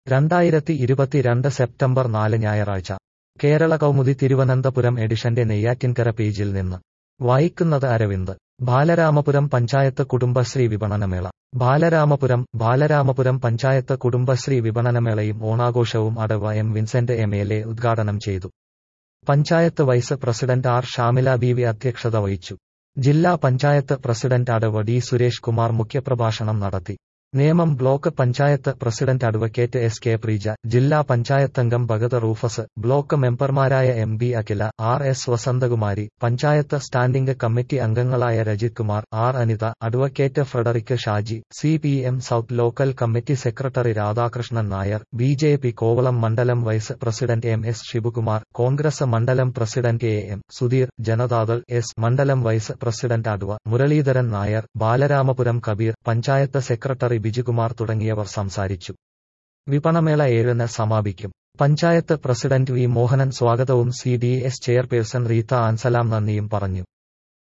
രണ്ടായിരത്തി ഇരുപത്തിരണ്ട് സെപ്റ്റംബർ നാല് ഞായറാഴ്ച കേരള കൗമുദി തിരുവനന്തപുരം എഡിഷന്റെ നെയ്യാറ്റിൻകര പേജിൽ നിന്ന് വായിക്കുന്നത് അരവിന്ദ് ബാലരാമപുരം പഞ്ചായത്ത് കുടുംബശ്രീ വിപണനമേള ബാലരാമപുരം ബാലരാമപുരം പഞ്ചായത്ത് കുടുംബശ്രീ വിപണനമേളയും ഓണാഘോഷവും അടവ M Vincent M L A ഉദ്ഘാടനം ചെയ്തു panchayat vice president R Shamila Beevi അധ്യക്ഷത വഹിച്ചു ജില്ലാ പഞ്ചായത്ത് പ്രസിഡന്റ് അടവ ഡി സുരേഷ് കുമാർ മുഖ്യപ്രഭാഷണം നടത്തി Nemom block panchayat president advocate S K Preeja ജില്ലാ പഞ്ചായത്തംഗം ഭഗത് റൂഫസ് ബ്ലോക്ക് മെമ്പർമാരായ M B Akhila R S Vasanthakumari panchayat standing committee അംഗങ്ങളായ Rajith Kumar R Anitha advocate Frederick Shaji C P M south local committee secretary Radhakrishnan Nair B J P Kovalam മണ്ഡലം vice president M S Sivakumar Congress മണ്ഡലം president A M Sudheer Janata Dal S മണ്ഡലം vice president അഡ്വ Muraleedharan Nair Balaramapuram Kabeer panchayat secretary Bijukumar തുടങ്ങിയവർ സംസാരിച്ചു വിപണമേള ഏഴിന് സമാപിക്കും പഞ്ചായത്ത് പ്രസിഡന്റ് വി മോഹനൻ സ്വാഗതവും C D S chairperson Reetha Anselam നന്ദിയും പറഞ്ഞു